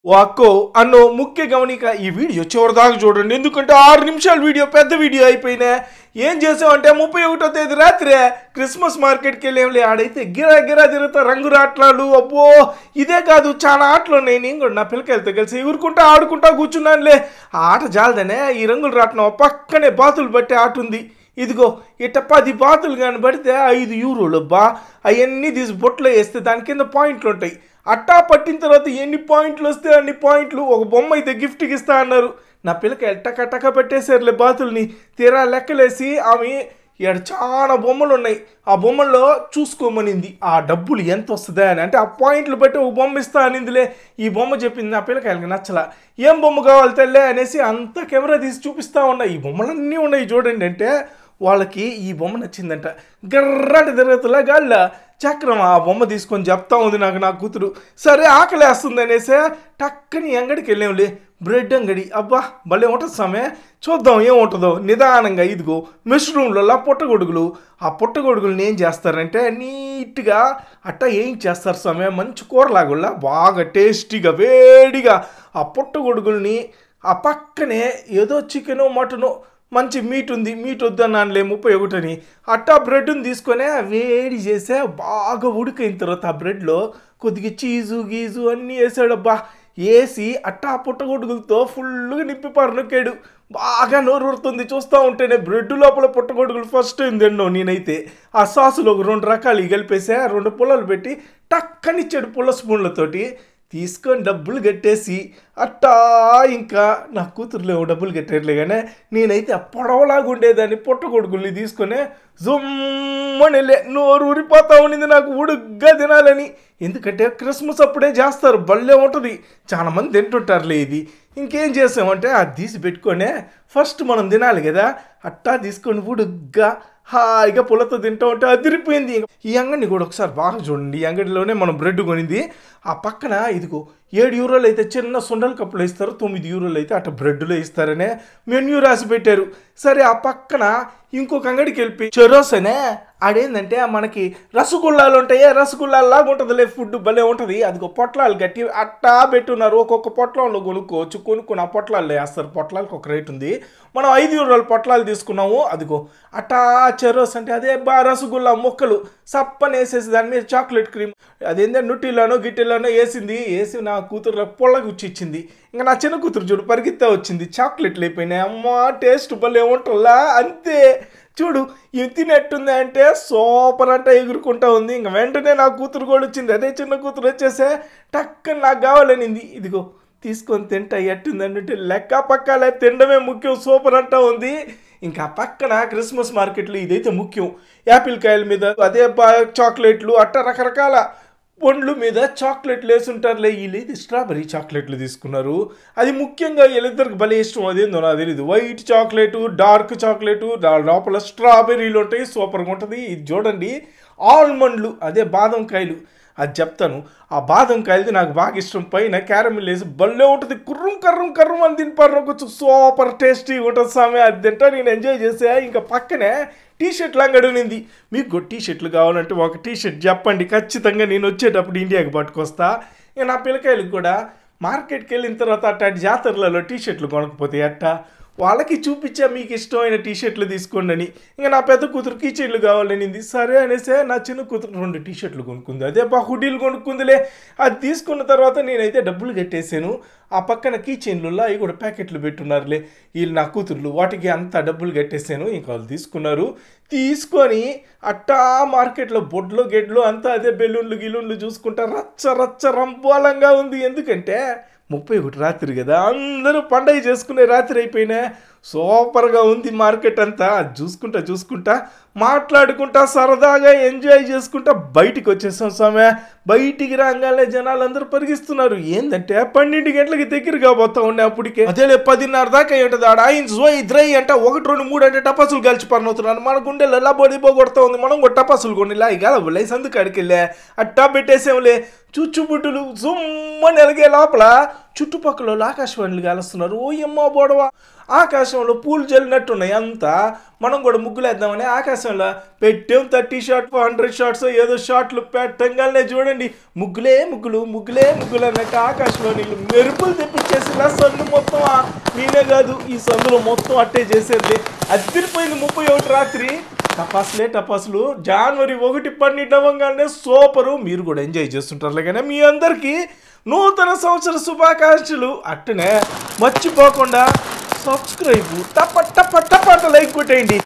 వాక్కో అన్నో ముఖ్య గమనిక ఈ వీడియో చివరిదాకా చూడండి ఎందుకంటే ఆరు నిమిషాల వీడియో పెద్ద వీడియో అయిపోయినా ఏం చేసామంటే ముప్పై ఒకటో తేదీ రాత్రే క్రిస్మస్ మార్కెట్కి వెళ్ళేంలే ఆడైతే గిరా గిరా తిరుగుతా రంగు రాట్లాడు అబ్బో ఇదే కాదు చాలా ఆటలు ఉన్నాయి నేను కూడా నా పిల్లకాయలతో కలిసి ఎగురుకుంటా ఆడుకుంటా కూర్చున్నానులే ఆ ఆట జాలదనే ఈ రంగులు రాట్నం పక్కనే బాతులు బట్టే ఆట ఉంది ఇదిగో ఇట్ట పది బాతులు కానీ పడితే ఐదు యూరోలు బా అవన్నీ తీసి బొట్లో వేస్తే దాని కింద పాయింట్లు ఉంటాయి అట్టా పట్టిన తర్వాత ఎన్ని పాయింట్లు వస్తే అన్ని పాయింట్లు ఒక బొమ్మ అయితే గిఫ్ట్కి ఇస్తా అన్నారు నా పిల్లకి టక టక పెట్టేశారులే బాతుల్ని తీరా లెక్కలేసి ఆమె ఇక్కడ చాలా బొమ్మలు ఉన్నాయి ఆ బొమ్మల్లో చూసుకోమనింది ఆ డబ్బులు ఎంత వస్తుందా అని అంటే ఆ పాయింట్లు బట్టి ఒక బొమ్మ ఇస్తా అనిందిలే ఈ బొమ్మ చెప్పింది నా పిల్లకాయలకి నచ్చలా ఏం బొమ్మ కావాలి తెల్లే అనేసి అంత కెమెరా తీసి చూపిస్తా ఉన్నా ఈ బొమ్మలన్నీ ఉన్నాయి చూడండి అంటే వాళ్ళకి ఈ బొమ్మ నచ్చిందంట గర్రటి తిరుగుతులా గాళ్ళ చక్రం ఆ బొమ్మ తీసుకొని చెప్తా ఉంది నాకు నా కూతురు సరే ఆకలి వేస్తుంది అనేసి టక్కని అంగడికి వెళ్ళాంలే బ్రెడ్ అంగడి అబ్బా భలే ఉంటుంది సామె చూద్దాం ఏముంటుందో నిదానంగా ఇదిగో మెష్రూమ్లలో పుట్టగొడుగులు ఆ పుట్టగొడుగులను ఏం చేస్తారంటే నీట్గా అట్ట ఏం చేస్తారు సామె మంచి కూరలాగుల్లా బాగా టేస్టీగా వేడిగా ఆ పుట్టగొడుగుల్ని ఆ పక్కనే ఏదో చికెను మటను మంచి మీట్ ఉంది మీట్ వద్దన్నానులే ముప్పై ఒకటని అట్టా బ్రెడ్ని తీసుకొని వేడి చేసే బాగా ఉడికైన తర్వాత ఆ బ్రెడ్లో కొద్దిగా చీజు గీజు అన్నీ వేసాడబ్బా వేసి అట్టా పుట్టగొడుగులతో ఫుల్గా నింపిపారు నొక్కాడు బాగా నోరు ఊరుతుంది చూస్తూ ఉంటేనే బ్రెడ్ లోపల పుట్టగొడుగులు ఫస్ట్ టైం తిన్నావు నేనైతే ఆ సాసులో ఒక రెండు రకాలు కలిపేసా రెండు పుల్లలు పెట్టి టక్కనిచ్చాడు పుల్ల స్పూన్లతోటి తీసుకొని డబ్బులు కట్టేసి అట్టా ఇంకా నా కూతురులో డబ్బులు కట్టారులే కానీ నేనైతే ఆ పొడవలాగా ఉండేదాన్ని పుట్టగొడుగుల్ని తీసుకొని జుమ్మని వెళ్ళే నోరు ఊరిపోతా ఉండింది నాకు ఉడుగ్గా తినాలని ఎందుకంటే క్రిస్మస్ అప్పుడే చేస్తారు భలే ఉంటుంది చాలా మంది తింటుంటారులే ఇది ఇంకేం చేసామంటే అది తీసి పెట్టుకొనే ఫస్ట్ మనం తినాలి కదా అట్టా తీసుకొని ఉడుగ్గా హాయిగా పుల్లతో తింటా ఉంటే అదిరిపోయింది ఈ అంగడిని కూడా ఒకసారి బాగా చూడండి ఈ అంగడిలోనే మనం బ్రెడ్ కొనింది ఆ పక్కన ఇదిగో ఏడు యూరోలు అయితే చిన్న సుండల కప్పులు ఇస్తారు తొమ్మిది యూరోలు అయితే అట్ట బ్రెడ్లో ఇస్తారనే మెన్యూ రాసి పెట్టారు సరే ఆ పక్కన ఇంకొక అంగడికి వెళ్ళి చెరోస్ అనే ఆడేందంటే మనకి రసగుల్లాలు ఉంటాయే రసగుల్లాలు లాగా ఉంటుందిలే ఫుడ్ భలే ఉంటుంది అదిగో పొట్లాలు గట్టి అట్టా పెట్టున్నారు ఒక్కొక్క పొట్లంలో కొనుక్కోవచ్చు కొనుక్కొని ఆ పొట్లాలు వేస్తారు పొట్లాలకు ఒక రేట్ ఉంది మనం ఐదు యూరోల పొట్లాలు తీసుకున్నాము అదిగో అట్టా చెరోస్ అంటే అదే బా రసగుల్లా ముక్కలు సప్పని వేసేసి దాని మీద చాక్లెట్ క్రీమ్ అదేంటే నుట్టిలోనో గిట్టిలోనో వేసింది వేసి నా కూతురు పొల్లకి ఇచ్చింది ఇంకా నా చిన్న కూతురు చూడు పరిగెత్తా వచ్చింది చాక్లెట్లు అయిపోయినాయి అమ్మా టేస్ట్ భలే ఉంటుందా అంతే చూడు ఇవి తినట్టుంది అంటే సూపర్ అంటే ఎగురుకుంటా ఉంది ఇంకా వెంటనే నా కూతురు కూడా వచ్చింది అదే చిన్న కూతురు వచ్చేసే టక్కని నాకు కావాలనింది ఇదిగో తీసుకొని తింటా ఎట్టుంది అంటే లెక్క పక్కలే తినడమే ముఖ్యం సూపర్ అంటా ఉంది ఇంకా పక్కన క్రిస్మస్ మార్కెట్లో ఇదైతే ముఖ్యం యాపిల్ కాయల మీద అదే బా- చాక్లెట్లు అట్ట రకరకాల పండ్లు మీద చాక్లెట్లు వేసుంటారులే వీళ్ళైతే స్ట్రాబెరీ చాక్లెట్లు తీసుకున్నారు అది ముఖ్యంగా వీళ్ళిద్దరికి భలే ఇష్టం అదేందో నాకు తెలియదు వైట్ చాక్లెట్ డార్క్ చాక్లెట్ లోపల స్ట్రాబెర్రీలు ఉంటాయి సూపర్గా ఉంటుంది ఇది చూడండి ఆల్మండ్లు అదే బాదం కాయలు అది చెప్తాను ఆ బాదం కాయలది నాకు బాగా ఇష్టం పైన క్యారమిల్ వేసి భలే ఉంటుంది కుర్రం కర్రం కర్రం అని తినిపారు కొంచెం సూపర్ టేస్టీ ఉంటుంది సామె అది తింటా నేను ఎంజాయ్ చేసా ఇంకా పక్కనే టీ షర్ట్లు అంగడి ఉంది మీకు కూడా టీ షర్ట్లు కావాలంటే ఒక టీ షర్ట్ చెప్పండి ఖచ్చితంగా నేను వచ్చేటప్పుడు ఇండియాకి పట్టుకొస్తా ఇక నా పిల్లకాయలకు కూడా మార్కెట్కి వెళ్ళిన తర్వాత అట్టాటి జాతరలలో టీ షర్ట్లు కొనకపోతే అట్టా వాళ్ళకి చూపించా మీకు ఇష్టమైన టీ షర్ట్లు తీసుకోండి అని ఇంకా నా పెద్ద కూతురు కీచైన్లు కావాలనింది సరే అనేసే నా చిన్న కూతురు రెండు టీ షర్ట్లు కొనుక్కుంది అదే బా హుడీలు కొనుక్కుందిలే అది తీసుకున్న తర్వాత నేనైతే డబ్బులు కట్టేసాను ఆ పక్కన కీ చైన్లలో అవి కూడా ప్యాకెట్లు పెట్టున్నారులే వీళ్ళు నా కూతుర్లు వాటికి అంత డబ్బులు కట్టేసాను ఇంకా వాళ్ళు తీసుకున్నారు తీసుకొని అట్టా మార్కెట్లో బొడ్లు గెడ్లు అంతా అదే బెలూన్లు గిలూన్లు చూసుకుంటా రచ్చ రచ్చ రంపాలంగా ఉంది ఎందుకంటే ముప్పై ఒకటి రాత్రి కదా అందరూ పండగ చేసుకునే రాత్రి అయిపోయినా సూపర్గా ఉంది మార్కెట్ అంతా అది చూసుకుంటా చూసుకుంటా మాట్లాడుకుంటా సరదాగా ఎంజాయ్ చేసుకుంటా బయటికి వచ్చేసాం స్వామి బయటికి రాగానే జనాలు అందరూ పరిగిస్తున్నారు ఏందంటే పన్నెండు గంటలకి దగ్గర కాబోతా ఉండే అప్పటికే అదేలే పదిన్నర దాకా ఏంటది ఆడ ఆయన జోయ్ ద్రై అంటే ఒకటి రెండు మూడు అంటే టపాసులు కలిసి పడినవుతున్నారు మన గుండెలు ఎలా బొడి పోగొడతా ఉంది మనం కూడా టపాసులు కొన్ని ఇలా ఇక లైసెందుకు అడికెళ్ళే అట్టా పెట్టేసాంలే చుచ్చుబుడ్డులు జుమ్మని ఎలిగే లోపల చుట్టుపక్కల వాళ్ళు ఆకాశవాణిలు కాలుస్తున్నారు ఓ ఎమ్మో బోడవా ఆకాశంలో పూలు జల్లినట్టున్నాయి అంతా మనం కూడా ముగ్గులేద్దామని ఆకాశంలో పెట్టాం థర్టీ షార్ట్ హండ్రెడ్ షార్ట్స్ ఏదో షార్ట్లు పెట్టంగానే చూడండి ముగ్గులే ముగ్గులు ముగ్గులే ముగ్గులు అన్నట్టు ఆకాశంలో నీళ్ళు మెరుపులు తెప్పించేసి నా సందు మొత్తం ఆ- నేనే కాదు ఈ సందులో మొత్తం అట్టే చేసేది అదిరిపోయింది ముప్పై ఒకటి రాత్రి టపాసులే టపాసులు జనవరి ఒకటి పన్నెండు అవ్వగానే సూపరు మీరు కూడా ఎంజాయ్ చేస్తుంటారు కానీ మీ అందరికీ నూతన సంవత్సర శుభాకాంక్షలు అట్టనే మర్చిపోకుండా సబ్స్క్రైబ్ టప టప టప లైక్ కొట్టేయండి